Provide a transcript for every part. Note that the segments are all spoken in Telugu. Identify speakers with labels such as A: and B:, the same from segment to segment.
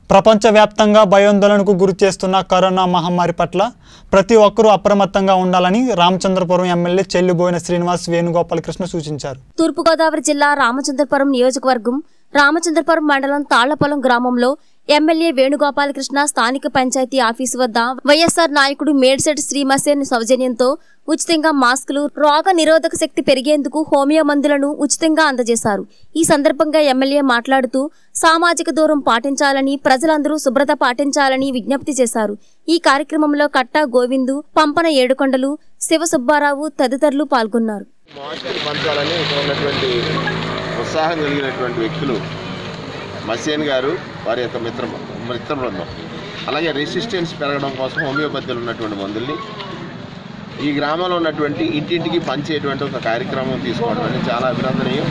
A: ప్రపంచవ్యాప్తంగా భయాందోళనకు గురి చేస్తున్న కరోనా మహమ్మారి పట్ల ప్రతి ఒక్కరూ అప్రమత్తంగా ఉండాలని రామచంద్రపురం ఎమ్మెల్యే చెల్లిబోయిన శ్రీనివాస్ వేణుగోపాలకృష్ణ సూచించారు
B: తూర్పుగోదావరి జిల్లా రామచంద్రపురం నియోజకవర్గం రామచంద్రపురం మండలం తాళ్లపొలం గ్రామంలో ఎమ్మెల్యే వేణుగోపాలకృష్ణ స్థానిక పంచాయతీ ఆఫీసు వద్ద వైఎస్ఆర్ నాయకుడు మేడ్సెట్ శ్రీమసేన్ సౌజన్యంతో ఉచితంగా మాస్కులు రోగ నిరోధక శక్తి పెరిగేందుకు హోమియో మందులను ఉచితంగా అందజేశారు ఈ సందర్భంగా ఎమ్మెల్యే మాట్లాడుతూ సామాజిక దూరం పాటించాలని ప్రజలందరూ శుభ్రత పాటించాలని విజ్ఞప్తి చేశారు ఈ కార్యక్రమంలో కట్టా గోవిందు పంపన ఏడుకొండలు శివ సుబ్బారావు తదితరులు పాల్గొన్నారు
C: మాస్కులు పంచాలని ఇక్కడ ఉన్నటువంటి ఉత్సాహం కలిగినటువంటి వ్యక్తులు మసేన్ గారు వారి యొక్క మిత్ర మిత్ర బృందం అలాగే రెసిస్టెన్స్ పెరగడం కోసం హోమియోపతిలో ఉన్నటువంటి మందుల్ని ఈ గ్రామంలో ఉన్నటువంటి ఇంటింటికి పంచేటువంటి ఒక కార్యక్రమం తీసుకోవడం అనేది చాలా అభినందనీయం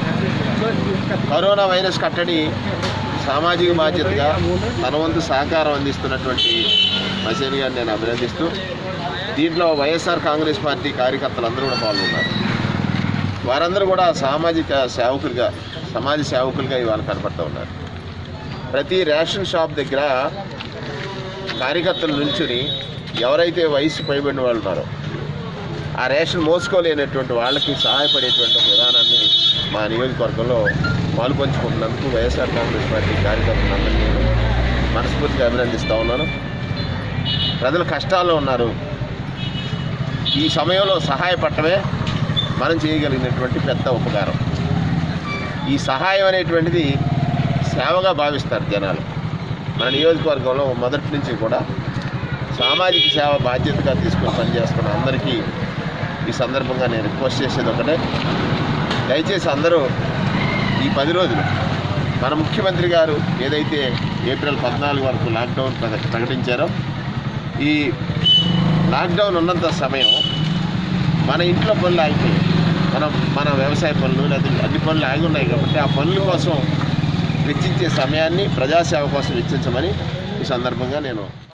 C: కరోనా వైరస్ కట్టడి సామాజిక బాధ్యతగా తన వంతు సహకారం అందిస్తున్నటువంటి మసేన్ గారిని నేను అభినందిస్తూ దీంట్లో వైఎస్ఆర్ కాంగ్రెస్ పార్టీ కార్యకర్తలందరూ కూడా పాల్గొన్నారు వారందరూ కూడా సామాజిక సేవకులుగా సమాజ సేవకులుగా ఇవాళ కనపడుతూ ఉన్నారు ప్రతి రేషన్ షాప్ దగ్గర కార్యకర్తలు నుంచుని ఎవరైతే వయసు పైబడిన వాళ్ళు ఉన్నారో ఆ రేషన్ మోసుకోలేనటువంటి వాళ్ళకి సహాయపడేటువంటి ఒక విధానాన్ని మా నియోజకవర్గంలో పాల్పంచుకుంటున్నందుకు వైఎస్ఆర్ కాంగ్రెస్ పార్టీ కార్యకర్తలందరినీ నేను మనస్ఫూర్తిగా అభినందిస్తూ ఉన్నాను ప్రజలు కష్టాల్లో ఉన్నారు ఈ సమయంలో సహాయపడటమే మనం చేయగలిగినటువంటి పెద్ద ఉపకారం ఈ సహాయం అనేటువంటిది సేవగా భావిస్తారు జనాలు మన నియోజకవర్గంలో మొదటి నుంచి కూడా సామాజిక సేవ బాధ్యతగా తీసుకొని పనిచేస్తున్న అందరికీ ఈ సందర్భంగా నేను రిక్వెస్ట్ చేసేది ఒకటే దయచేసి అందరూ ఈ పది రోజులు మన ముఖ్యమంత్రి గారు ఏదైతే ఏప్రిల్ పద్నాలుగు వరకు లాక్డౌన్ ప్రక- ప్రకటించారో ఈ లాక్డౌన్ ఉన్నంత సమయం మన ఇంట్లో పనులు ఆగిపోయాయి మనం మన వ్యవసాయ పనులు లేదా అన్ని పనులు ఆగి ఉన్నాయి కాబట్టి ఆ పనుల కోసం వెచ్చించే సమయాన్ని ప్రజాసేవ కోసం వెచ్చించమని ఈ సందర్భంగా నేను